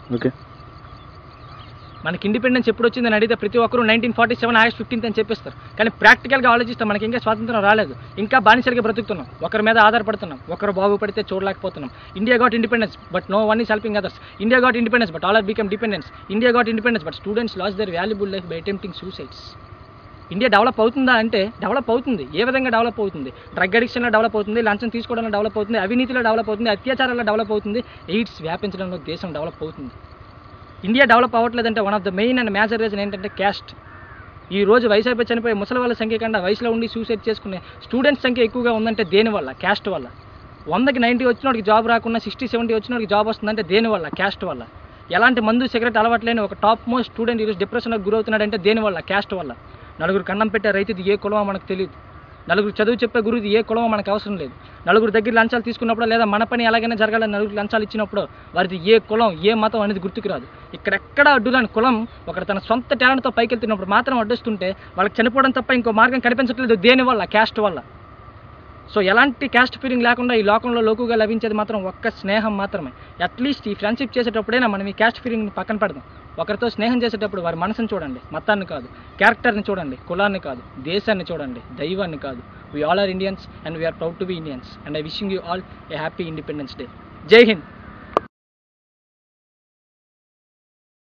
okay మనకి independence ఎప్పుడు వచ్చిందని అడిగితే ప్రతి ఒక్కరు nineteen forty seven August fifteenth అని చెప్పేస్తారు కానీ ప్రాక్టికల్గా ఆలోచిస్తే మనకి ఇంకా స్వాతంత్రం రాలేదు ఇంకా బానిసలుగా బ్రతుకుతున్నాం ఒకరి మీద ఆధారపడుతున్నాం ఒకరు బాగుపడితే చూడలేకపోతున్నాం India got independence but no one is helping others India got independence but all are become dependence India got independence but students loss their valuable life by attempting suicides India develop అవుతుందా అంటే develop అవుతుంది ఏ విధంగా develop అవుతుంది drug అడిక్షన్లో develop అవుతుంది లంచం తీసుకోవడంలో develop అవుతుంది అవినీతిలో డెవలప్ అవుతుంది అత్యాచారాల్లో డెవలప్ అవుతుంది ఎయిడ్స్ వ్యాపించడంలో దేశం డెవలప్ అవుతుంది ఇండియా డెవలప్ అవ్వట్లేదంటే one of the main and major reason ఏంటంటే క్యాస్ట్ ఈ రోజు వయసు అయిపోయి చనిపోయే ముసలి వాళ్ళ సంఖ్య కన్నా వయసులో ఉండి సూసైడ్ చేసుకునే స్టూడెంట్స్ సంఖ్య ఎక్కువగా ఉందంటే దేని వల్ల క్యాస్ట్ వల్ల వందకి నైంటీ వచ్చినోడికి జాబ్ రాకుండా సిక్స్టీ సెవెంటీ వచ్చినోడికి జాబ్ వస్తుందంటే దేని వల్ల క్యాస్ట్ వల్ల ఎలాంటి మందు సిగరెట్ అలవాట్లేని ఒక టాప్ మోస్ట్ స్టూడెంట్ ఈరోజు డిప్రెషన్కి గురవుతున్నాడంటే దేని వల్ల క్యాస్ట్ వల్ల నలుగురు కన్నం పెట్టే రైతుది ఏ కులమో మనకు తెలియదు నలుగురు చదువు చెప్పే గురువుది ఏ కులమో మనకు అవసరం లేదు నలుగురు దగ్గర లంచాలు తీసుకున్నప్పుడు లేదా మన పని ఎలాగైనా జరగాలని నలుగురు లంచాలు ఇచ్చినప్పుడు వారిది ఏ కులం ఏ మతం అనేది గుర్తుకు రాదు ఇక్కడెక్కడ అడ్డురాని కులం ఒకటి తన సొంత టాలెంట్తో పైకి వెళ్తున్నప్పుడు మాత్రం అడ్డొస్తుంటే వాళ్ళకి చనిపోవడం తప్ప ఇంకో మార్గం కనిపించట్లేదు దేని వల్ల క్యాస్ట్ వల్ల సో ఎలాంటి క్యాస్ట్ ఫీలింగ్ లేకుండా ఈ లోకంలో లోకుగా లభించేది మాత్రం ఒక్క స్నేహం మాత్రమే అట్లీస్ట్ ఈ ఫ్రెండ్షిప్ చేసేటప్పుడైనా మనం ఈ క్యాస్ట్ ఫీలింగ్ని పక్కన పెడదాం ఒకరితో స్నేహం చేసేటప్పుడు వారి మనసుని చూడండి మతాన్ని కాదు క్యారెక్టర్ని చూడండి కులాన్ని కాదు దేశాన్ని చూడండి దైవాన్ని కాదు we all are Indians and we are proud to be Indians and I wishing you all a happy independence day జై హింద్